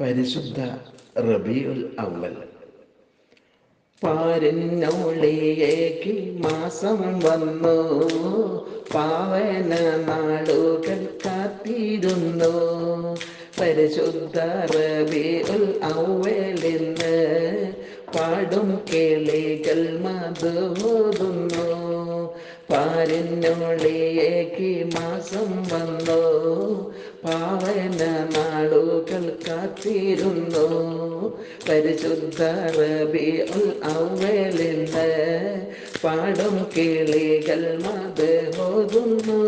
പരിശുദ്ധ റബിയുൽ അവൽ പാരിനോളിയേക്ക് മാസം വന്നു പാവന നാളുകൾ കാത്തിരുന്നു പരിശുദ്ധ റബിയുൽ അവലിന്ന് പാടും കേളികൾ മധുഹോതുന്നു പാരിനോളിയേക്ക് മാസം വന്നു പാവന നാളുകൾ കാത്തിരുന്നു പരിശുദ്ധ റബിയുൽ അവലിന്ന് പാടും കിളികൾ മതഹോതുന്നു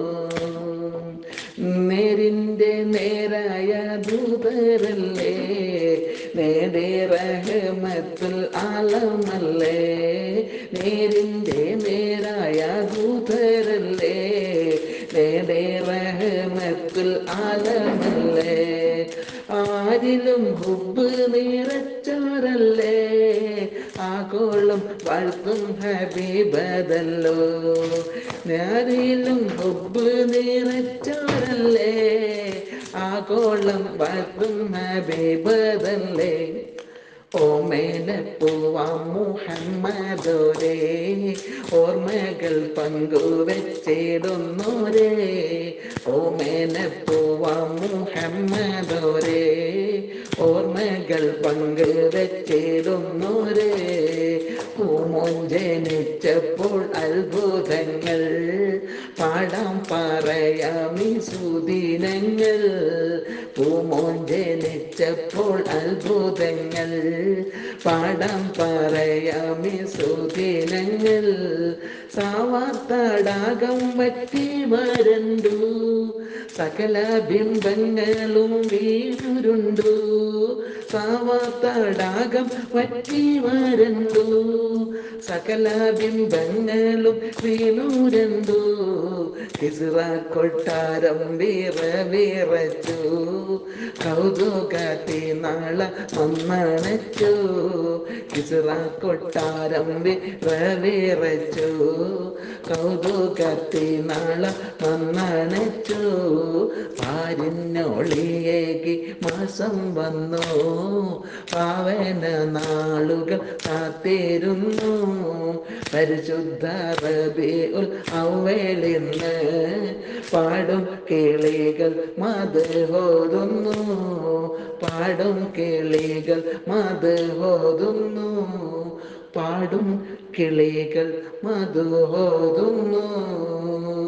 നേരിൻ്റെ നേരായ ദൂതരല്ലേ നേരെ റഹമത്തുൽ ആലമല്ലേ നേരിൻ്റെ നേരായ ദൂതരല്ലേ നേരെ റഹമത്തുൽ ആലമല്ലേ ആരിലും ഹുബ് നിറച്ചോരല്ലേ ആഗോളം വാഴ്ത്തും ഹബീബതല്ലോ ഞാരിലും ഹുബ് നിറച്ചോരല്ലേ ആഗോളം വാഴ്ത്തും ഹബീബതല്ലേ ഓമേനപ്പൂവാം മുഹമ്മദോരേ ഓർമ്മകൾ പങ്കുവെച്ചിടുന്നോരേ ഓമേനപ്പൂവാം മുഹമ്മദോരേ ഓർമ്മകൾ പങ്കുവെച്ചിടുന്നോരേ പൂമോൻ ജനിച്ചപ്പോൾ അത്ഭുതങ്ങൾ പാടാം പറയാമി സുദിനങ്ങൾ പൂമോൻ ജനിച്ചപ്പോൾ അത്ഭുതങ്ങൾ പാടാം പറയാമി സുദിനങ്ങൾ സാവാർത്തടാകം വറ്റി വരണ്ടു സകല ബിംബങ്ങളും വീണുരുണ്ടു സാവാർത്തടാകം വറ്റി വരണ്ടു സകല ബിംബങ്ങളും വീണുരണ്ടു കിസിറ കൊട്ടാരം വീറ വീറച്ചു കൗതുകത്തി നാള മണ്ണണച്ചു കിസിറ കൊട്ടാരം വീറ വീറച്ചു കൗതുകത്തി നാള മണ്ണണച്ചു പാരിനൊളിയേകി മാസം വന്നു പാവന നാളുകൾ കാത്തിരുന്നു പരിശുദ്ധ റബിയുൽ അവലിന്ന് പാടും കിളികൾ മതഹോതുന്നു പാടും കിളികൾ മതഹോതുന്നു പാടും കിളികൾ മധുഹോതുന്നു